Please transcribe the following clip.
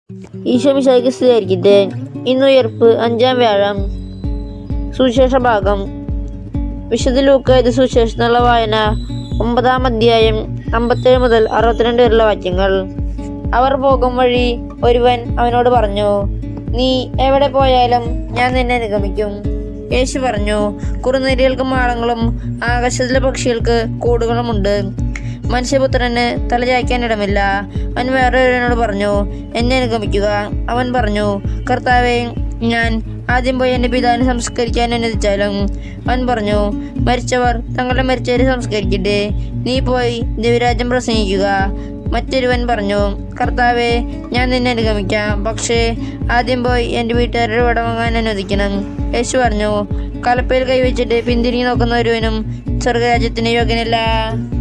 ഈശോമിശായിക്ക് സ്ഥിരീകരിക്കട്ടെ ഇന്നുയർപ്പ് അഞ്ചാം വ്യാഴം സുവിശേഷ ഭാഗം വിശുദ്ധ ലൂക്കായത് സുവിശേഷത്തിനുള്ള വായന ഒമ്പതാം അധ്യായം അമ്പത്തേഴ് മുതൽ അറുപത്തിരണ്ട് വരെയുള്ള വാക്യങ്ങൾ അവർ പോകും വഴി ഒരുവൻ അവനോട് പറഞ്ഞു നീ എവിടെ പോയാലും ഞാൻ നിന്നെ നിഗമിക്കും യേശു പറഞ്ഞു കുറുനീരികൾക്ക് മാളങ്ങളും ആകാശത്തിലെ പക്ഷികൾക്ക് കൂടുകളുമുണ്ട് മനുഷ്യപുത്രന് തലചായ്ക്കാൻ ഇടമില്ല അവൻ വേറൊരുവനോട് പറഞ്ഞു എന്നെ അനുഗമിക്കുക അവൻ പറഞ്ഞു കർത്താവെ ഞാൻ ആദ്യം പോയി എൻ്റെ പിതാവിനെ സംസ്കരിക്കാൻ അനുവദിച്ചാലും അവൻ പറഞ്ഞു മരിച്ചവർ തങ്ങളുടെ മരിച്ചവരെ സംസ്കരിക്കട്ടെ നീ പോയി ദൈവരാജ്യം പ്രസംഗിക്കുക മറ്റൊരുവൻ പറഞ്ഞു കർത്താവെ ഞാൻ നിന്നെ അനുഗമിക്കാം പക്ഷേ ആദ്യം പോയി എൻ്റെ വീട്ടുകാരുടെ വിട വാങ്ങാൻ അനുവദിക്കണം യേശു പറഞ്ഞു കലപ്പയിൽ കൈവച്ചിട്ട് പിന്തിരിഞ്ഞു നോക്കുന്ന ഒരുവനും സ്വർഗരാജ്യത്തിന് യോഗ്യനല്ല